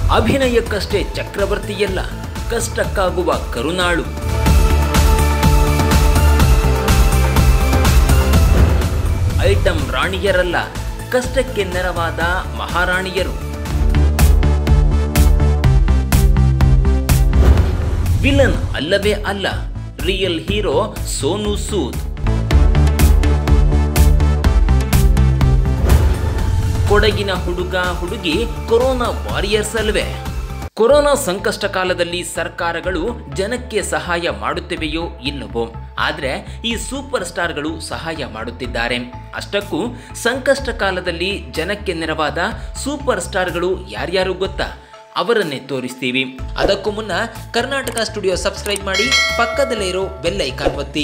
ಅಭಿನಯಕ್ಕಷ್ಟೇ ಚಕ್ರವರ್ತಿಯಲ್ಲ ಕಷ್ಟಕ್ಕಾಗುವ ಕರುನಾಳು item ರಾಣಿಯರಲ್ಲ ಕಷ್ಟಕ್ಕೆ ನೆರವಾದ ಮಹಾರಾಣಿಯರು villain ಅಲ್ಲವೇ ಅಲ್ಲ ರಿಯಲ್ ಹೀರೋ ಸೋನು ಸೂದ್ ಕೊಡಗಿನ ಹುಡುಗ ಹುಡುಗಿ ಕೊರೋನಾ ವಾರಿಯರ್ಸ್ ಅಲ್ವೇ ಕೊರೋನಾ ಸಂಕಷ್ಟ ಕಾಲದಲ್ಲಿ ಸರ್ಕಾರಗಳು ಜನಕ್ಕೆ ಸಹಾಯ ಮಾಡುತ್ತಿವೆಯೋ ಇಲ್ಲವೋ ಆದರೆ ಈ ಸೂಪರ್ ಸ್ಟಾರ್ಗಳು ಸಹಾಯ ಮಾಡುತ್ತಿದ್ದಾರೆ ಅಷ್ಟಕ್ಕೂ ಸಂಕಷ್ಟ ಕಾಲದಲ್ಲಿ ಜನಕ್ಕೆ ನೆರವಾದ ಸೂಪರ್ ಸ್ಟಾರ್ಗಳು ಯಾರ್ಯಾರು ಗೊತ್ತಾ ಅವರನ್ನೇ ತೋರಿಸ್ತೀವಿ ಅದಕ್ಕೂ ಮುನ್ನ ಕರ್ನಾಟಕ ಸ್ಟುಡಿಯೋ ಸಬ್ಸ್ಕ್ರೈಬ್ ಮಾಡಿ ಪಕ್ಕದಲ್ಲೇ ಇರೋ ಬೆಲ್ ಐಕಾನ್ ಒತ್ತಿ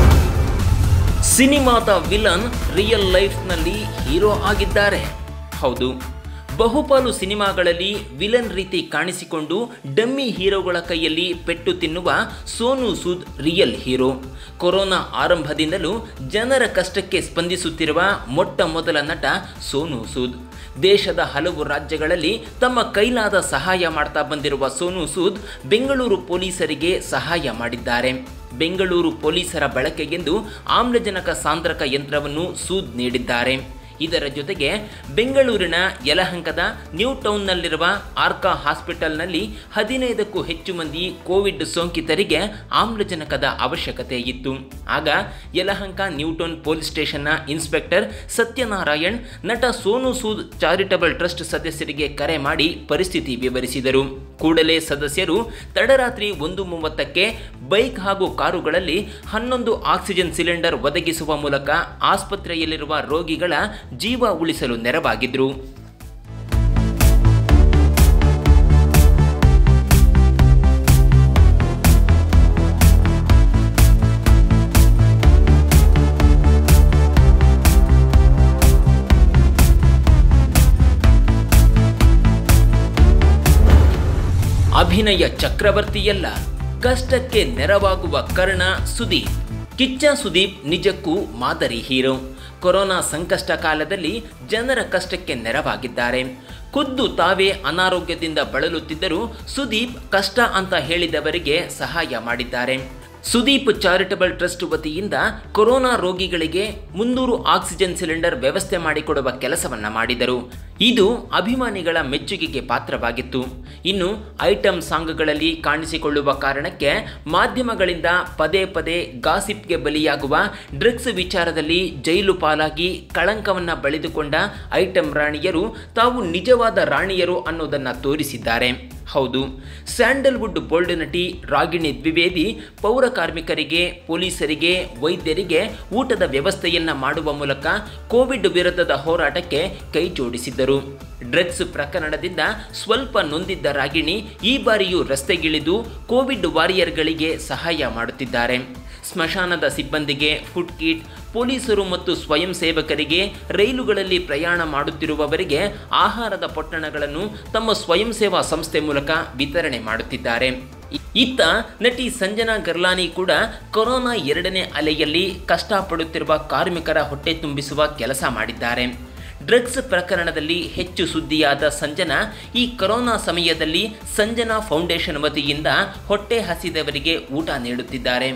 ಸಿನಿಮಾದ ವಿಲನ್ ರಿಯಲ್ ಲೈಫ್ನಲ್ಲಿ ಹೀರೋ ಆಗಿದ್ದಾರೆ ಹೌದು ಬಹುಪಾಲು ಸಿನಿಮಾಗಳಲ್ಲಿ ವಿಲನ್ ರೀತಿ ಕಾಣಿಸಿಕೊಂಡು ಡಮ್ಮಿ ಹೀರೋಗಳ ಕೈಯಲ್ಲಿ ಪೆಟ್ಟು ತಿನ್ನುವ Sonu Sood real hero corona ಆರಂಭದಿಂದಲೂ ಜನರ ಕಷ್ಟಕ್ಕೆ ಸ್ಪಂದಿಸುತ್ತಿರುವ ಮೊಟ್ಟ ಮೊದಲ ನಟ ಸೋನು ಸೂದ್ ದೇಶದ ಹಲವು ರಾಜ್ಯಗಳಲ್ಲಿ ತಮ್ಮ ಕೈಲಾದ ಸಹಾಯ ಮಾಡ್ತಾ ಬಂದಿರುವ ಸೋನು ಸೂದ್ ಬೆಂಗಳೂರು ಪೊಲೀಸರಿಗೆ ಸಹಾಯ ಮಾಡಿದ್ದಾರೆ ಬೆಂಗಳೂರು ಪೊಲೀಸರ ಬಳಕೆಗೆಂದು ಆಮ್ಲಜನಕ ಸಾಂದ್ರಕ ಯಂತ್ರವನ್ನು ಸೂದ್ ನೀಡಿದ್ದಾರೆ ಇದರ ಜೊತೆಗೆ ಬೆಂಗಳೂರಿನ ಯಲಹಂಕದ ನ್ಯೂ ಟೌನ್ನಲ್ಲಿರುವ ಆರ್ಕಾ ಹಾಸ್ಪಿಟಲ್ನಲ್ಲಿ ಹದಿನೈದಕ್ಕೂ ಹೆಚ್ಚು ಮಂದಿ ಕೋವಿಡ್ ಸೋಂಕಿತರಿಗೆ ಆಮ್ಲಜನಕದ ಅವಶ್ಯಕತೆ ಇತ್ತು ಆಗ ಯಲಹಂಕ ನ್ಯೂಟೌನ್ ಪೊಲೀಸ್ ಸ್ಟೇಷನ್ನ ಇನ್ಸ್ಪೆಕ್ಟರ್ ಸತ್ಯನಾರಾಯಣ್ ನಟ ಸೋನು ಸೂದ್ ಚಾರಿಟಬಲ್ ಟ್ರಸ್ಟ್ ಸದಸ್ಯರಿಗೆ ಕರೆ ಮಾಡಿ ಪರಿಸ್ಥಿತಿ ವಿವರಿಸಿದರು ಕೂಡಲೇ ಸದಸ್ಯರು ತಡರಾತ್ರಿ ಒಂದು ಮೂವತ್ತಕ್ಕೆ ಬೈಕ್ ಹಾಗೂ ಕಾರುಗಳಲ್ಲಿ ಹನ್ನೊಂದು ಆಕ್ಸಿಜನ್ ಸಿಲಿಂಡರ್ ಒದಗಿಸುವ ಮೂಲಕ ಆಸ್ಪತ್ರೆಯಲ್ಲಿರುವ ರೋಗಿಗಳ ಜೀವ ಉಳಿಸಲು ನೆರವಾಗಿದ್ರು ಅಭಿನಯ ಚಕ್ರವರ್ತಿಯಲ್ಲ ಕಷ್ಟಕ್ಕೆ ನೆರವಾಗುವ ಕರ್ಣ ಸುದೀಪ್ ಕಿಚ್ಚ ಸುದೀಪ್ ನಿಜಕ್ಕೂ ಮಾದರಿ ಹೀರೋ ಕೊರೋನಾ ಸಂಕಷ್ಟ ಕಾಲದಲ್ಲಿ ಜನರ ಕಷ್ಟಕ್ಕೆ ನೆರವಾಗಿದ್ದಾರೆ ಖುದ್ದು ತಾವೇ ಅನಾರೋಗ್ಯದಿಂದ ಬಳಲುತ್ತಿದ್ದರೂ ಸುದೀಪ್ ಕಷ್ಟ ಅಂತ ಹೇಳಿದವರಿಗೆ ಸಹಾಯ ಮಾಡಿದ್ದಾರೆ ಸುದೀಪ್ ಚಾರಿಟಬಲ್ ಟ್ರಸ್ಟ್ ವತಿಯಿಂದ ಕೊರೋನಾ ರೋಗಿಗಳಿಗೆ ಮುನ್ನೂರು ಆಕ್ಸಿಜನ್ ಸಿಲಿಂಡರ್ ವ್ಯವಸ್ಥೆ ಮಾಡಿಕೊಡುವ ಕೆಲಸವನ್ನ ಮಾಡಿದರು ಇದು ಅಭಿಮಾನಿಗಳ ಮೆಚ್ಚುಗೆಗೆ ಪಾತ್ರವಾಗಿತ್ತು ಇನ್ನು ಐಟಮ್ ಸಾಂಗ್ಗಳಲ್ಲಿ ಕಾಣಿಸಿಕೊಳ್ಳುವ ಕಾರಣಕ್ಕೆ ಮಾಧ್ಯಮಗಳಿಂದ ಪದೇ ಪದೇ ಗಾಸಿಪ್ಗೆ ಬಲಿಯಾಗುವ ಡ್ರಗ್ಸ್ ವಿಚಾರದಲ್ಲಿ ಜೈಲು ಪಾಲಾಗಿ ಕಳಂಕವನ್ನ ಬಳಿದುಕೊಂಡ ಐಟಮ್ ರಾಣಿಯರು ತಾವು ನಿಜವಾದ ರಾಣಿಯರು ಅನ್ನೋದನ್ನ ತೋರಿಸಿದ್ದಾರೆ ಹೌದು ಸ್ಯಾಂಡಲ್ವುಡ್ ಬೋಲ್ಡ್ ನಟಿ ರಾಗಿಣಿ ದ್ವಿವೇದಿ ಪೌರ ಕಾರ್ಮಿಕರಿಗೆ ಪೊಲೀಸರಿಗೆ ವೈದ್ಯರಿಗೆ ಊಟದ ವ್ಯವಸ್ಥೆಯನ್ನ ಮಾಡುವ ಮೂಲಕ ಕೋವಿಡ್ ವಿರುದ್ಧದ ಹೋರಾಟಕ್ಕೆ ಕೈ ಜೋಡಿಸಿದ್ದರು ಡ್ರಗ್ಸ್ ಪ್ರಕರಣದಿಂದ ಸ್ವಲ್ಪ ನೊಂದಿದ್ದ ರಾಗಿಣಿ ಈ ಬಾರಿಯೂ ರಸ್ತೆಗಿಳಿದು ಕೋವಿಡ್ ವಾರಿಯರ್ಗಳಿಗೆ ಸಹಾಯ ಮಾಡುತ್ತಿದ್ದಾರೆ ಸ್ಮಶಾನದ ಸಿಬ್ಬಂದಿಗೆ ಫುಡ್ ಕಿಟ್ ಪೊಲೀಸರು ಮತ್ತು ಸ್ವಯಂ ಸೇವಕರಿಗೆ ರೈಲುಗಳಲ್ಲಿ ಪ್ರಯಾಣ ಮಾಡುತ್ತಿರುವವರಿಗೆ ಆಹಾರದ ಪೊಟ್ಟಣಗಳನ್ನು ತಮ್ಮ ಸ್ವಯಂ ಸೇವಾ ಸಂಸ್ಥೆ ಮೂಲಕ ವಿತರಣೆ ಮಾಡುತ್ತಿದ್ದಾರೆ ಇತ್ತ ನಟಿ ಸಂಜನಾ ಗರ್ಲಾನಿ ಕೂಡ ಕೊರೋನಾ ಎರಡನೇ ಅಲೆಯಲ್ಲಿ ಕಷ್ಟಪಡುತ್ತಿರುವ ಕಾರ್ಮಿಕರ ಹೊಟ್ಟೆ ತುಂಬಿಸುವ ಕೆಲಸ ಮಾಡಿದ್ದಾರೆ ಡ್ರಗ್ಸ್ ಪ್ರಕರಣದಲ್ಲಿ ಹೆಚ್ಚು ಸುದ್ದಿಯಾದ ಸಂಜನಾ ಈ ಕೊರೋನಾ ಸಮಯದಲ್ಲಿ ಸಂಜನಾ ಫೌಂಡೇಶನ್ ವತಿಯಿಂದ ಹೊಟ್ಟೆ ಹಸಿದವರಿಗೆ ಊಟ ನೀಡುತ್ತಿದ್ದಾರೆ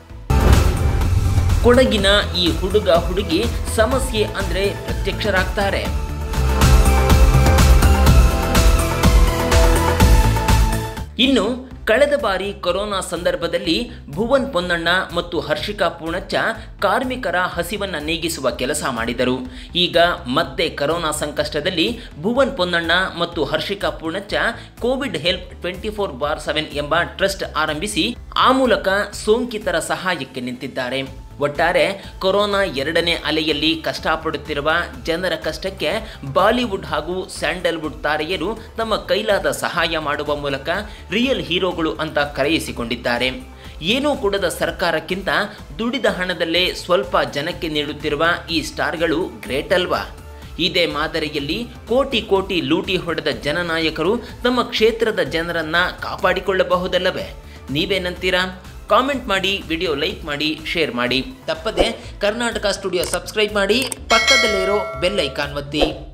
ಕೊಡಗಿನ ಈ ಹುಡುಗ ಹುಡುಗಿ ಸಮಸ್ಯೆ ಅಂದ್ರೆ ಪ್ರತ್ಯಕ್ಷರಾಗ್ತಾರೆ ಇನ್ನು ಕಳೆದ ಬಾರಿ ಕೊರೋನಾ ಸಂದರ್ಭದಲ್ಲಿ ಭುವನ್ ಪೊನ್ನಣ್ಣ ಮತ್ತು ಹರ್ಷಿಕಾ ಪೂಣಚ್ಚ ಕಾರ್ಮಿಕರ ಹಸಿವನ್ನ ನೀಗಿಸುವ ಕೆಲಸ ಮಾಡಿದರು ಈಗ ಮತ್ತೆ ಕೊರೋನಾ ಸಂಕಷ್ಟದಲ್ಲಿ ಭುವನ್ ಪೊನ್ನಣ್ಣ ಮತ್ತು Harshika Poonacha Covid help twenty four bar seven ಎಂಬ ಟ್ರಸ್ಟ್ ಆರಂಭಿಸಿ ಆ ಮೂಲಕ ಸೋಂಕಿತರ ಸಹಾಯಕ್ಕೆ ನಿಂತಿದ್ದಾರೆ ಒಟ್ಟಾರೆ ಕೊರೋನಾ ಎರಡನೇ ಅಲೆಯಲ್ಲಿ ಕಷ್ಟಪಡುತ್ತಿರುವ ಜನರ ಕಷ್ಟಕ್ಕೆ ಬಾಲಿವುಡ್ ಹಾಗೂ ಸ್ಯಾಂಡಲ್ವುಡ್ ತಾರೆಯರು ತಮ್ಮ ಕೈಲಾದ ಸಹಾಯ ಮಾಡುವ ಮೂಲಕ ರಿಯಲ್ ಹೀರೋಗಳು ಅಂತ ಕರೆಯಿಸಿಕೊಂಡಿದ್ದಾರೆ ಏನೂ ಕೊಡದ ಸರ್ಕಾರಕ್ಕಿಂತ ದುಡಿದ ಹಣದಲ್ಲೇ ಸ್ವಲ್ಪ ಜನಕ್ಕೆ ನೀಡುತ್ತಿರುವ ಈ ಸ್ಟಾರ್ಗಳು ಗ್ರೇಟ್ ಅಲ್ವಾ ಇದೇ ಮಾದರಿಯಲ್ಲಿ ಕೋಟಿ ಕೋಟಿ ಲೂಟಿ ಹೊಡೆದ ಜನನಾಯಕರು ತಮ್ಮ ಕ್ಷೇತ್ರದ ಜನರನ್ನ ಕಾಪಾಡಿಕೊಳ್ಳಬಹುದಲ್ಲವೇ ನೀವೇನಂತೀರಾ ಕಾಮೆಂಟ್ ಮಾಡಿ ವಿಡಿಯೋ ಲೈಕ್ ಮಾಡಿ ಶೇರ್ ಮಾಡಿ ತಪ್ಪದೆ ಕರ್ನಾಟಕ ಸ್ಟುಡಿಯೋ ಸಬ್ಸ್ಕ್ರೈಬ್ ಮಾಡಿ ಪಕ್ಕದಲ್ಲಿರೋ ಬೆಲ್ ಐಕಾನ್ ಒತ್ತಿ